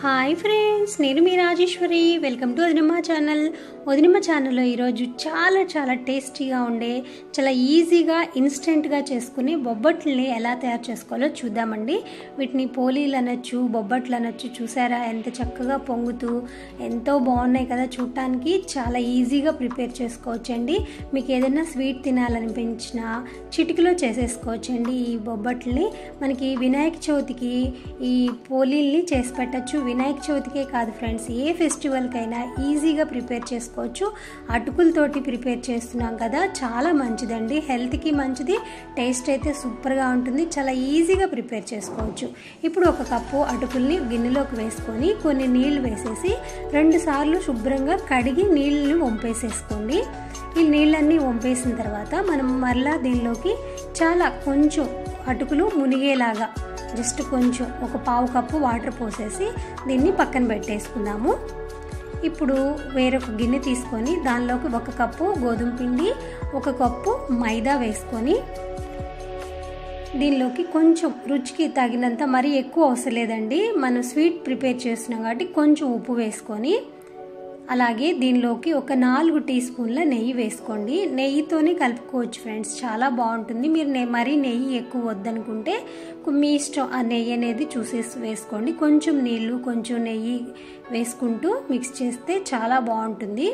hi friends నేను మీ Rajeswari welcome to Vadinamma channel Vadinamma ఛానల్లో ఈరోజు చాలా చాలా టేస్టీగా ఉండే చాలా ఈజీగా ఇన్స్టెంట్గా చేసుకునే బొబ్బట్లని ఎలా తయారు చేసుకోవాలో చూద్దామండి వీటిని పోలీలు అనొచ్చు బొబ్బట్లు అనొచ్చు చూసారా ఎంత చక్కగా పొంగుతూ ఎంతో బాగున్నాయి కదా చూడటానికి చాలా ఈజీగా ప్రిపేర్ చేసుకోవచ్చండి మీకు ఏదైనా స్వీట్ తినాలనిపించినా చిటికలో చేసేసుకోవచ్చండి ఈ బొబ్బట్లని మనకి వినాయక చవితికి ఈ పోలీల్ని చేసి పెట్టచ్చు వినాయక చవితికే కాదు ఫ్రెండ్స్ ఏ ఫెస్టివల్కైనా ఈజీగా ప్రిపేర్ చేసుకోవచ్చు అటుకులతోటి ప్రిపేర్ చేస్తున్నాం కదా చాలా మంచిదండి హెల్త్కి మంచిది టేస్ట్ అయితే సూపర్గా ఉంటుంది చాలా ఈజీగా ప్రిపేర్ చేసుకోవచ్చు ఇప్పుడు ఒక కప్పు అటుకుల్ని గిన్నెలోకి వేసుకొని కొన్ని నీళ్లు వేసేసి రెండు సార్లు శుభ్రంగా కడిగి నీళ్ళని వంపేసేసుకోండి ఈ నీళ్ళన్నీ వంపేసిన తర్వాత మనం మరలా దీనిలోకి చాలా కొంచెం అటుకులు మునిగేలాగా జస్ట్ కొంచెం ఒక పావు కప్పు వాటర్ పోసేసి దీన్ని పక్కన పెట్టేసుకుందాము ఇప్పుడు వేరొక గిన్నె తీసుకొని దానిలోకి ఒక కప్పు గోధుమ పిండి ఒక కప్పు మైదా వేసుకొని దీనిలోకి కొంచెం రుచికి తగినంత మరీ ఎక్కువ అవసరం లేదండి మనం స్వీట్ ప్రిపేర్ చేస్తున్నాం కాబట్టి కొంచెం ఉప్పు వేసుకొని అలాగే దీనిలోకి ఒక నాలుగు టీ స్పూన్ల నెయ్యి వేసుకోండి నెయ్యితోనే కలుపుకోవచ్చు ఫ్రెండ్స్ చాలా బాగుంటుంది మీరు నె మరీ నెయ్యి ఎక్కువ వద్దనుకుంటే మీ ఇష్టం ఆ నెయ్యి అనేది చూసేసి వేసుకోండి కొంచెం నీళ్ళు కొంచెం నెయ్యి వేసుకుంటూ మిక్స్ చేస్తే చాలా బాగుంటుంది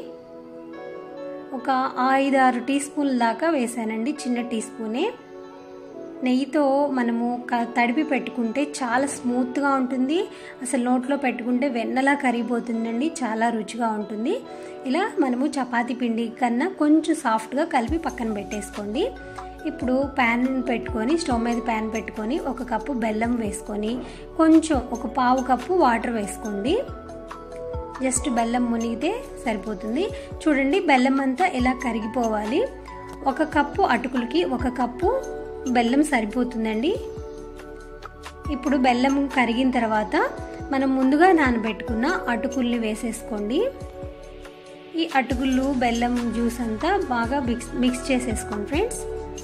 ఒక ఐదు ఆరు టీ స్పూన్ల దాకా వేసానండి చిన్న టీ స్పూనే నెయ్యితో మనము తడిపి పెట్టుకుంటే చాలా స్మూత్గా ఉంటుంది అసలు నోట్లో పెట్టుకుంటే వెన్నలా కరిగిపోతుందండి చాలా రుచిగా ఉంటుంది ఇలా మనము చపాతీ పిండి కన్నా కొంచెం సాఫ్ట్గా కలిపి పక్కన పెట్టేసుకోండి ఇప్పుడు ప్యాన్ పెట్టుకొని స్టవ్ మీద ప్యాన్ పెట్టుకొని ఒక కప్పు బెల్లం వేసుకొని కొంచెం ఒక పావు కప్పు వాటర్ వేసుకోండి జస్ట్ బెల్లం మునిగితే సరిపోతుంది చూడండి బెల్లం అంతా ఇలా కరిగిపోవాలి ఒక కప్పు అటుకులకి ఒక కప్పు బెల్లం సరిపోతుందండి ఇప్పుడు బెల్లం కరిగిన తర్వాత మనం ముందుగా నానబెట్టుకున్న అటుకుల్ని వేసేసుకోండి ఈ అటుకులు బెల్లం జ్యూస్ అంతా బాగా మిక్స్ మిక్స్ చేసేసుకోండి ఫ్రెండ్స్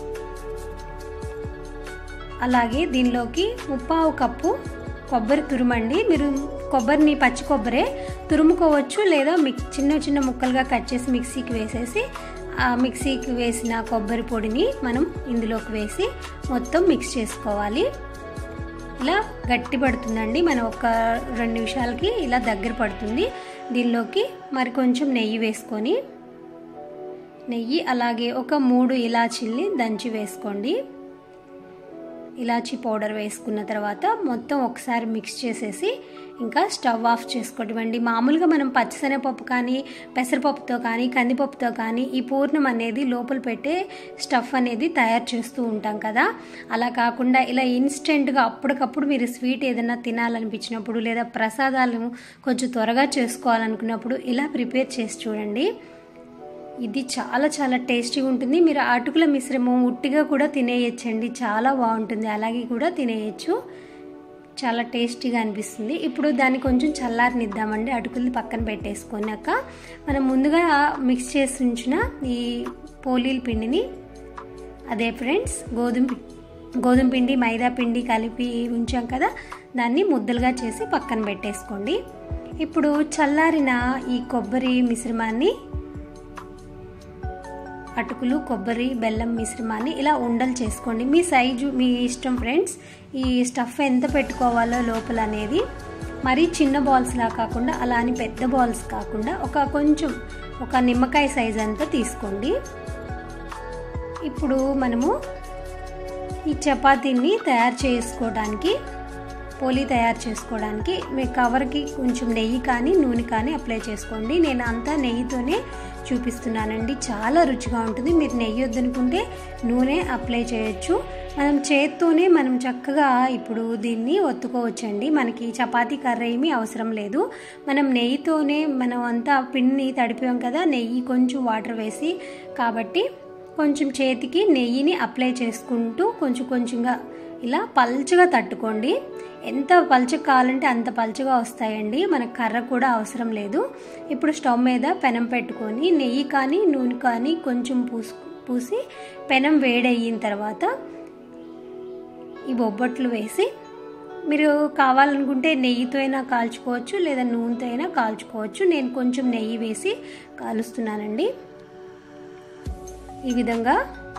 అలాగే దీనిలోకి ముప్పావు కప్పు కొబ్బరి తురుమండి మీరు కొబ్బరిని పచ్చి కొబ్బరే తురుముకోవచ్చు లేదా మిక్ చిన్న చిన్న ముక్కలుగా కట్ చేసి మిక్సీకి వేసేసి ఆ మిక్సీకి వేసిన కొబ్బరి పొడిని మనం ఇందులోకి వేసి మొత్తం మిక్స్ చేసుకోవాలి ఇలా గట్టి పడుతుందండి మనం ఒక రెండు నిమిషాలకి ఇలా దగ్గర పడుతుంది దీనిలోకి మరి కొంచెం నెయ్యి వేసుకొని నెయ్యి అలాగే ఒక మూడు ఇలాచీల్ని దంచి వేసుకోండి ఇలాచీ పౌడర్ వేసుకున్న తర్వాత మొత్తం ఒకసారి మిక్స్ చేసేసి ఇంకా స్టవ్ ఆఫ్ చేసుకోవటమండి మామూలుగా మనం పచ్చిశనగపప్పు కానీ పెసరపప్పుతో కానీ కందిపప్పుతో కానీ ఈ పూర్ణం అనేది లోపల పెట్టే స్టఫ్ అనేది తయారు చేస్తూ ఉంటాం కదా అలా కాకుండా ఇలా ఇన్స్టెంట్గా అప్పటికప్పుడు మీరు స్వీట్ ఏదైనా తినాలనిపించినప్పుడు లేదా ప్రసాదాలు కొంచెం త్వరగా చేసుకోవాలనుకున్నప్పుడు ఇలా ప్రిపేర్ చేసి చూడండి ఇది చాలా చాలా టేస్టీగా ఉంటుంది మీరు అటుకుల మిశ్రమం ఉట్టిగా కూడా తినేయచ్చండి చాలా బాగుంటుంది అలాగే కూడా తినేయచ్చు చాలా టేస్టీగా అనిపిస్తుంది ఇప్పుడు దాన్ని కొంచెం చల్లారనిద్దామండి అటుకులు పక్కన పెట్టేసుకున్నాక మనం ముందుగా మిక్స్ చేసి ఉంచిన ఈ పోలీల పిండిని అదే ఫ్రెండ్స్ గోధుమ గోధుమ పిండి మైదా పిండి కలిపి ఉంచాం కదా దాన్ని ముద్దలుగా చేసి పక్కన పెట్టేసుకోండి ఇప్పుడు చల్లారిన ఈ కొబ్బరి మిశ్రమాన్ని అటుకులు కొబ్బరి బెల్లం మిశ్రమాన్ని ఇలా ఉండలు చేసుకోండి మీ సైజు మీ ఇష్టం ఫ్రెండ్స్ ఈ స్టఫ్ ఎంత పెట్టుకోవాలో లోపల అనేది మరీ చిన్న బాల్స్లా కాకుండా అలా అని పెద్ద బాల్స్ కాకుండా ఒక కొంచెం ఒక నిమ్మకాయ సైజ్ అంతా తీసుకోండి ఇప్పుడు మనము ఈ చపాతీని తయారు చేసుకోవడానికి పోలీ తయారు చేసుకోవడానికి మీ కవర్కి కొంచెం నెయ్యి కానీ నూనె కానీ అప్లై చేసుకోండి నేను అంతా నెయ్యితోనే చూపిస్తున్నానండి చాలా రుచిగా ఉంటుంది మీరు నెయ్యి వద్దనుకుంటే నూనె అప్లై చేయొచ్చు మనం చేత్తోనే మనం చక్కగా ఇప్పుడు దీన్ని ఒత్తుకోవచ్చండి మనకి చపాతీ కర్ర ఏమీ అవసరం లేదు మనం నెయ్యితోనే మనం అంతా పిండిని తడిపాం కదా నెయ్యి కొంచెం వాటర్ వేసి కాబట్టి కొంచెం చేతికి నెయ్యిని అప్లై చేసుకుంటూ కొంచెం కొంచెంగా ఇలా పల్చగా తట్టుకోండి ఎంత పల్చగా కావాలంటే అంత పల్చగా వస్తాయండి మనకు కర్ర కూడా అవసరం లేదు ఇప్పుడు స్టవ్ మీద పెనం పెట్టుకొని నెయ్యి కానీ నూనె కానీ కొంచెం పూసు పూసి పెనం వేడయిన తర్వాత ఈ బొబ్బట్లు వేసి మీరు కావాలనుకుంటే నెయ్యితో అయినా కాల్చుకోవచ్చు లేదా నూనెతో అయినా కాల్చుకోవచ్చు నేను కొంచెం నెయ్యి వేసి కాలుస్తున్నానండి ఈ విధంగా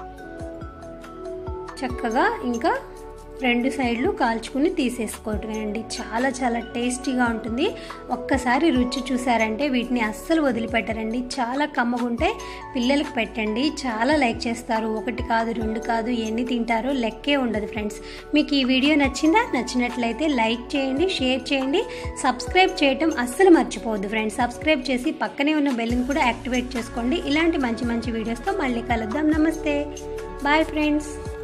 చక్కగా ఇంకా రెండు సైడ్లు కాల్చుకుని తీసేసుకోవటమేనండి చాలా చాలా టేస్టీగా ఉంటుంది ఒక్కసారి రుచి చూసారంటే వీటిని అస్సలు వదిలిపెట్టరండి చాలా కమ్మగుంటే పిల్లలకి పెట్టండి చాలా లైక్ చేస్తారు ఒకటి కాదు రెండు కాదు ఎన్ని తింటారో లెక్కే ఉండదు ఫ్రెండ్స్ మీకు ఈ వీడియో నచ్చిందా నచ్చినట్లయితే లైక్ చేయండి షేర్ చేయండి సబ్స్క్రైబ్ చేయటం అస్సలు మర్చిపోవద్దు ఫ్రెండ్స్ సబ్స్క్రైబ్ చేసి పక్కనే ఉన్న బెల్ని కూడా యాక్టివేట్ చేసుకోండి ఇలాంటి మంచి మంచి వీడియోస్తో మళ్ళీ కలుద్దాం నమస్తే బాయ్ ఫ్రెండ్స్